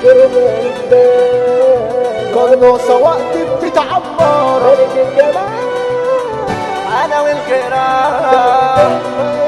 قرنوسة وقت بتتعمر ملك الجمال انا والجيران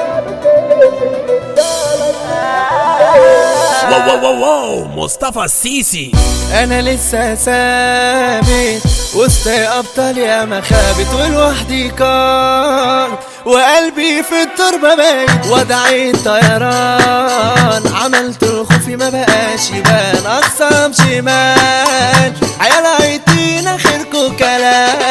واو واو واو واو مصطفى السيسي انا لسه ثابت وسط ابطال يا مخابت ولوحدي كان وقلبي في التربة بايت وضعي الطيران عملت الخوفي ما بقاش يبان اقسام شمال عيال عيتين اخركوا كلام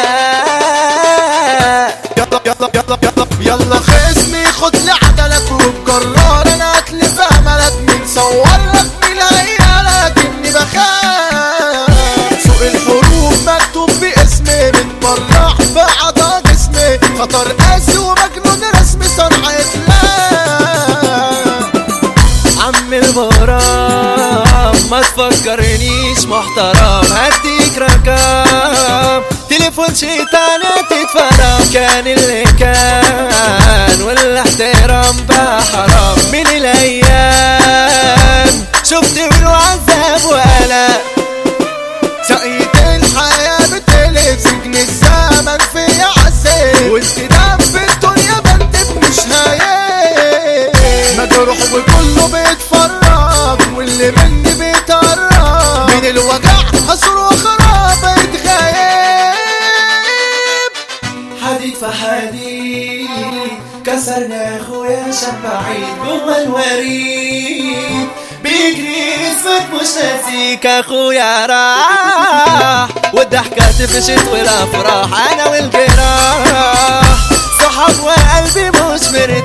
يلا يلا يلا يلا يلا خصمي خد لي عدلك وبقرار انا اتلف املك مين صور لك مين عيالك اني بخاف سوق الحروف مكتوب باسمي متبرع بعضا جسمي خطر قاسي ومجنون رسمي صنع اتلاف عم الغرام ما تفكرنيش محترم هديك رقم تليفون شيطان تتفرم كان اللي كان والاحترام بقى حرام من الايام شفت منه عذاب وقلق سقيت الحياة بتقلب سجن الزمن في عسير وانت دم في الدنيا بنتك مش هايل مجروح وكله بيتفرج واللي مني بيتقرب من الوجع حصر وخراب بيتغيب حديد في حديد كسرنا اخويا شاب بعيد جوه الوريد بيجري اسمك مش ناسيك اخويا راح والضحكة تفشت والافراح انا والجراح صحاب وقلبي مش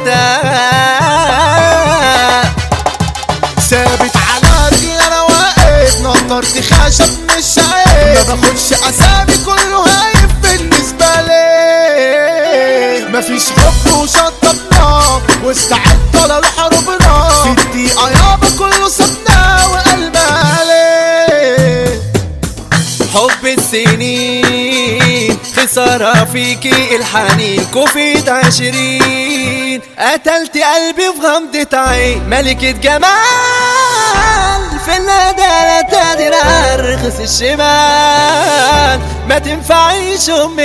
مرتاح ثابت على رجلي انا واقف نطرت خشب مش عيب ما باخدش اسامي كله هايف بالنسبه لي مفيش حب وشطبنا واستعدنا لحروبنا في الدقيقه يابا كله سابنا وقلب عليه حب السنين خسارة فيكي الحنين كوفيد عشرين قتلت قلبي في غمضة عين ملكة جمال في الندالة تقدر ارخص الشمال ما تنفعيش ام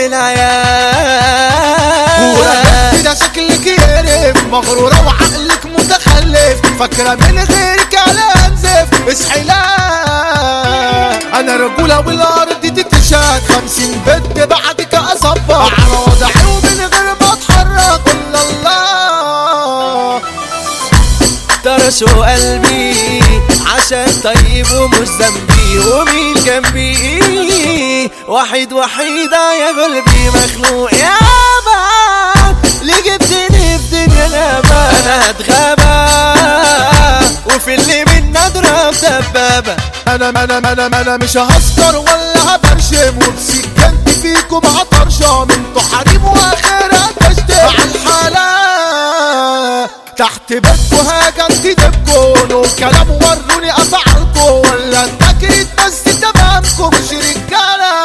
العيال ورجعت ده شكلك يقرف مغرورة وعقلك متخلف فاكرة من غيرك على انزف اصحي لا انا رجولة والارض دي تتشاد خمسين بنت بعدك اصبر على وضعي ومن غير ما اتحرك الا الله طرشوا قلبي عشان طيب ومش ذنبي ومين جنبي وحيد وحيدة يا قلبي مخلوق يابا اللي جبتني في دنيا الأبد أنا هتغابى وفي اللي من اضرب دبابة انا انا انا انا مش هسكر ولا هبرشم وبسكنت فيكم هطرشم انتوا حريم واخرها تشتم على الحالة تحت بيتكو هاجة تدبكو نو كلام وروني افعالكو ولا التكريت بس تمامكو مش رجالة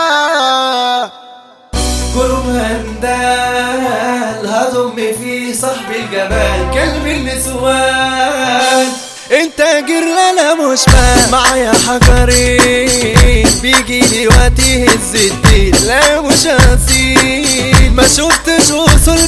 جروب هندال هضم فيه صاحب الجمال كلب النسوان انت جرلالة مش مال معايا حجرين بيجي لي وقت يهز الدين لا مش هسيب ما شفتش وصل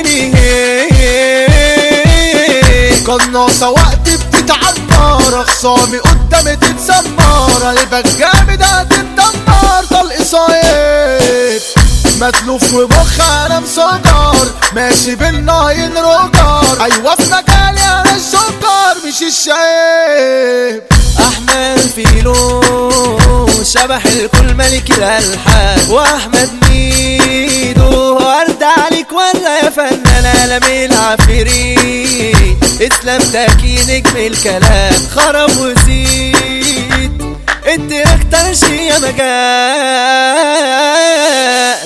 بجنيه قناصة وقت بتتعمر اخصامي قدامي تتسمر قلبك جامد هتتدمر طلق صايب متلوف ومخ انا مسكر ماشي بالناين روجر ايوه في مجالي انا السكر مش الشايب احمد فيلو شبح الكل ملك الالحان واحمد ميدو ورد عليك ولا يا فنان عالمي العفريت اسلام تاكي نجم الكلام خرب وزيد انت اكتر شي يا مجال